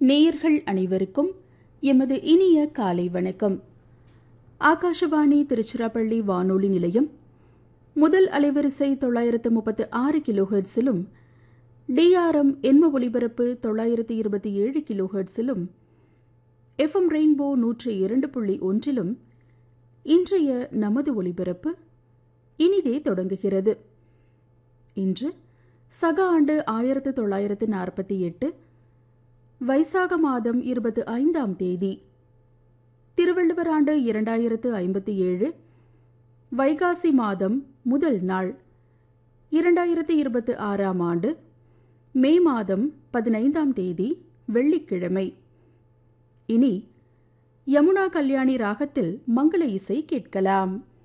நேயர்கள் அனைவருக்கும் எமது இனிய காலை வணக்கம் ஆகாஷவாணி திருச்சிராப்பள்ளி வானொலி நிலையம் முதல் அலைவரிசை தொள்ளாயிரத்து முப்பத்து ஆறு கிலோஹெர்ட்ஸிலும் டிஆர்எம் எண்ம ஒலிபரப்பு தொள்ளாயிரத்து இருபத்தி ஏழு கிலோஹெர்ட்ஸிலும் எஃப்எம் ரெயின்போ நூற்றி இரண்டு புள்ளி ஒன்றிலும் இன்றைய நமது ஒலிபரப்பு இனிதே தொடங்குகிறது இன்று சக ஆண்டு ஆயிரத்து தொள்ளாயிரத்து நாற்பத்தி எட்டு வைசாக மாதம் இருபத்தி ஐந்தாம் தேதி திருவள்ளுவர் ஆண்டு இரண்டாயிரத்து ஐம்பத்தி ஏழு வைகாசி மாதம் முதல் நாள் இரண்டாயிரத்து இருபத்தி ஆறாம் ஆண்டு மே மாதம் பதினைந்தாம் தேதி வெள்ளிக்கிழமை இனி யமுனா கல்யாணி ராகத்தில் மங்கள இசை கேட்கலாம்